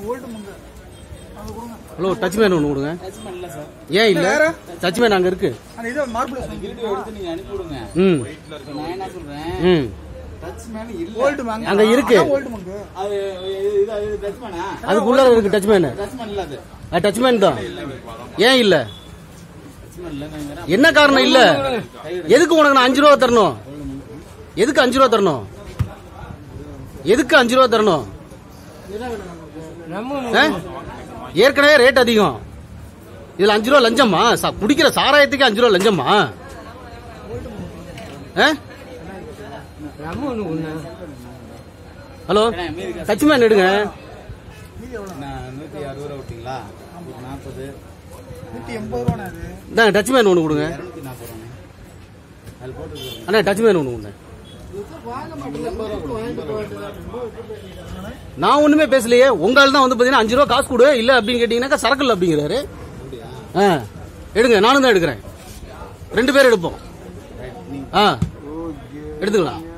Old முங்க அது கொடுங்க hello டச் மேன் ஒன்று கொடுங்க டச்மேன் இல்ல சார் ஏன் இல்ல டச் மேன் அங்க இருக்கு அந்த இது மார்பிள் வீடியோ எடுத்து நீங்க அனுப்பி விடுங்க ம் இப்ப நான் என்ன சொல்றேன் ம் டச்மேன் இல்ல ஓல்டு மங்க அங்க இருக்கு. ஓல்டு மங்க அது இது இது அது டச்மேனா அதுக்குள்ள இருக்கு டச் மேன் டச்மேன் இல்ல அது அது டச் மேன் தான் ஏன் இல்ல டச்மேன் இல்லைங்க என்ன காரணம் இல்ல எதுக்கு உனக்கு நான் அஞ்சு ரூபா தரணும் எதுக்கு அஞ்சு ரூபா தரணும் எதுக்கு அஞ்சு ரூபா தரணும் ஆ? ஏற்கனவே ரேட் அதிகம் இதுல அஞ்சு ரூபா லஞ்சமா சா- குடிக்கிற சாராயத்துக்கு அஞ்சு ரூபா லஞ்சமா ஆ? ஹலோ டச் மேன் எடுங்க நான் நூத்தி அறுபது ரூபா விட்டீங்களா இப்போ நாற்பது நூத்தி எண்பது ரூபாண்ணே அது இந்தாங்க டச் மேன் ஒன்று கொடுங்க இரநூத்தி நாற்பது ரூபாண்ணே அது போட்டு அண்ணா டச் மேன் ஒன்று கொடுங்க நான் ஒண்ணுமே பேசலையே உங்களால தான் வந்து பாத்தீங்கன்னா அஞ்சு ரூபா காசு கொடு இல்ல அப்படின்னு கேட்டீங்கன்னாக்கா சரக்கு இல்ல அப்படிங்கிறாரு ஆ எடுங்க நானும் தான் எடுக்கிறேன் ரெண்டு பேரும் எடுப்போம் ஆ எடுத்துக்கலாம்